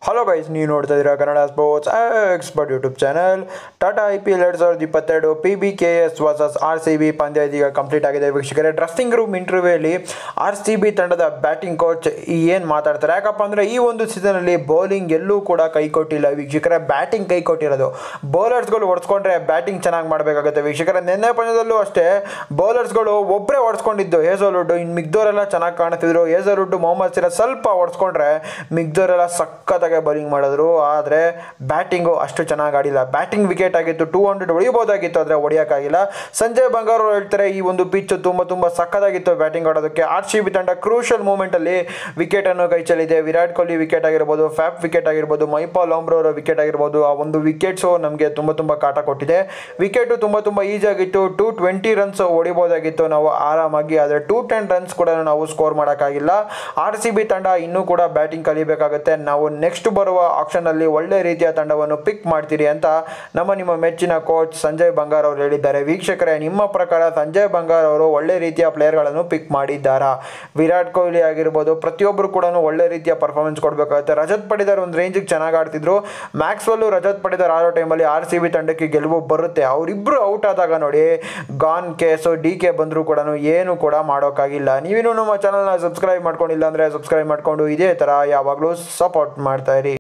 hello guys ನೀವು ನೋಡ್ತಾ ಇದ್ದೀರಾ Kannada sports expert YouTube channel Tata I P L ಎರಡು ಸಾವಿರದ ಇಪ್ಪತ್ತೆರಡು P B K S versus R C B ಪಂದ್ಯ ಇದೀಗ ಕಂಪ್ಲೀಟ್ ಆಗಿದೆ ವೀಕ್ಷಕರೇ ಡ್ರೆಸ್ಸಿಂಗ್ ರೂಮ್ ಇಂಟರ್ವ್ಯೂಲಿ ಆರ್ ಸಿ ಬಿ ತಂಡದ ಬ್ಯಾಟಿಂಗ್ ಕೋಚ್ ಏನು ಮಾತಾಡ್ತಾರೆ ಯಾಕಪ್ಪ ಅಂದರೆ ಈ ಒಂದು ಸೀಸನಲ್ಲಿ ಬೌಲಿಂಗ್ ಎಲ್ಲೂ ಕೂಡ ಕೈ ಕೊಟ್ಟಿಲ್ಲ ವೀಕ್ಷಕರೇ ಬ್ಯಾಟಿಂಗ್ ಕೈ ಕೊಟ್ಟಿರೋದು ಬೌಲರ್ಸ್ಗಳು ಹೊಡ್ಸ್ಕೊಂಡ್ರೆ ಬ್ಯಾಟಿಂಗ್ ಚೆನ್ನಾಗಿ ಮಾಡಬೇಕಾಗುತ್ತೆ ವೀಕ್ಷಕರೇ ನಿನ್ನೆ ಪಂದ್ಯದಲ್ಲೂ ಅಷ್ಟೇ ಬೌಲರ್ಸ್ಗಳು ಒಬ್ಬರೇ ಹೊಡ್ಸ್ಕೊಂಡಿದ್ದು ಹೇಸಲ್ವುಡ್ ಇನ್ನು ಮಿಗ್ದೋರೆಲ್ಲ ಚೆನ್ನಾಗಿ ಕಾಣ್ತಿದ್ರು ಹೇಸಲ್ವುಡ್ ಮೊಹಮ್ಮದ್ ಸಿರಾಜ್ ಸ್ವಲ್ಪ ಹೊಡ್ಸ್ಕೊಂಡ್ರೆ ಮಿಗ್ದೋರೆಲ್ಲ ಸಖತ್ತಾಗಿ ಬೌಲಿಂಗ್ ಮಾಡಿದ್ರು ಆದರೆ ಬ್ಯಾಟಿಂಗು ಅಷ್ಟು ಚೆನ್ನಾಗಿ ಆಡಿಲ್ಲ ಬ್ಯಾಟಿಂಗ್ ವಿಕೆಟ್ ಆಗಿತ್ತು ಟೂ ಹಂಡ್ರೆಡ್ ಹೊಡಿಬೋದಾಗಿತ್ತು ಆದರೆ ಹೊಡಿಯೋಕ್ಕಾಗಿಲ್ಲ ಸಂಜಯ್ ಬಂಗಾರ್ ಅವ್ರು ಹೇಳ್ತಾರೆ ಈ ಒಂದು ಪಿಚ್ ತುಂಬ ತುಂಬ ಸಖತ್ತಾಗಿತ್ತು ಬ್ಯಾಟಿಂಗ್ ಆಡೋದಕ್ಕೆ ಆರ್ ಸಿ ಬಿ ತಂಡ ಕ್ರೂಷಲ್ ಮೂಮೆಂಟಲ್ಲಿ ವಿಕೆಟನ್ನು ಕೈ ಚೆಲ್ಲಿದೆ ವಿರಾಟ್ ಕೊಹ್ಲಿ ವಿಕೆಟ್ ಆಗಿರ್ಬೋದು ಫ್ಯಾಪ್ ವಿಕೆಟ್ ಆಗಿರ್ಬೋದು ಮೈಪಾಲ್ ಓಮ್ರೋ ಅವರ ವಿಕೆಟ್ ಆಗಿರ್ಬೋದು ಆ ಒಂದು ವಿಕೆಟ್ಸು ನಮಗೆ ತುಂಬ ತುಂಬ ಕಾಟ ಕೊಟ್ಟಿದೆ ವಿಕೆಟು ತುಂಬ ತುಂಬ ಈಸಿಯಾಗಿತ್ತು ಟೂ ಟ್ವೆಂಟಿ ರನ್ಸ್ ಹೊಡಿಬೋದಾಗಿತ್ತು ನಾವು ಆರಾಮಾಗಿ ಆದರೆ ಟೂ ಟೆನ್ ರನ್ಸ್ ಕೂಡ ನಾವು ಸ್ಕೋರ್ ಮಾಡೋಕ್ಕಾಗಿಲ್ಲ ಆರ್ ಸಿ ಬಿ ತಂಡ ಇನ್ನೂ ಕೂಡ ಬ್ಯಾಟಿಂಗ್ ಕಲಿಬೇಕಾಗುತ್ತೆ ನಾವು ನೆಕ್ಸ್ಟ್ ಬರುವ ಆಪ್ಷನಲ್ಲಿ ಒಳ್ಳೆ ರೀತಿಯ ತಂಡವನ್ನು ಪಿಕ್ ಮಾಡ್ತೀರಿ ಅಂತ ನಮ್ಮ ನಿಮ್ಮ ಮೆಚ್ಚಿನ ಕೋಚ್ ಸಂಜಯ್ ಬಂಗಾರ್ ಅವರು ಹೇಳಿದ್ದಾರೆ ವೀಕ್ಷಕರೇ ನಿಮ್ಮ ಪ್ರಕಾರ ಸಂಜಯ್ ಬಂಗಾರ್ ಅವರು ಒಳ್ಳೆ ರೀತಿಯ ಪ್ಲೇಯರ್ಗಳನ್ನು ಪಿಕ್ ಮಾಡಿದ್ದಾರಾ ವಿರಾಟ್ ಕೊಹ್ಲಿ ಆಗಿರ್ಬೋದು ಪ್ರತಿಯೊಬ್ಬರು ಕೂಡ ಒಳ್ಳೆ ರೀತಿಯ ಪರ್ಫಾರ್ಮೆನ್ಸ್ ಕೊಡಬೇಕಾಗುತ್ತೆ ರಜತ್ ಪಡಿದಾರ್ ಒಂದು ರೇಂಜಿಗೆ ಚೆನ್ನಾಗಿ ಆಡ್ತಿದ್ರು ಮ್ಯಾಕ್ಸ್ವೆಲ್ಲು ರಜತ್ ಪಡಿದಾರ್ ಆಡೋ ಟೈಮಲ್ಲಿ ಆರ್ ಸಿ ಬಿ ತಂಡಕ್ಕೆ ಗೆಲುವು ಬರುತ್ತೆ ಅವರಿಬ್ಬರು ಔಟ್ ಆದಾಗ ನೋಡಿ ಗಾನ್ ಕೇಸು ಡಿ ಕೆ ಬಂದರೂ ಕೂಡ ಏನು ಕೂಡ ಮಾಡೋಕ್ಕಾಗಿಲ್ಲ ನೀವೇನು ನಮ್ಮ ಚಾನಲ್ನ ಸಬ್ಸ್ಕ್ರೈಬ್ ಮಾಡ್ಕೊಂಡಿಲ್ಲ ಅಂದರೆ ಸಬ್ಸ್ಕ್ರೈಬ್ ಮಾಡಿಕೊಂಡು ಇದೇ ಥರ ಯಾವಾಗಲೂ ಸಪೋರ್ಟ್ ಮಾಡ್ತಾ ಇರಿ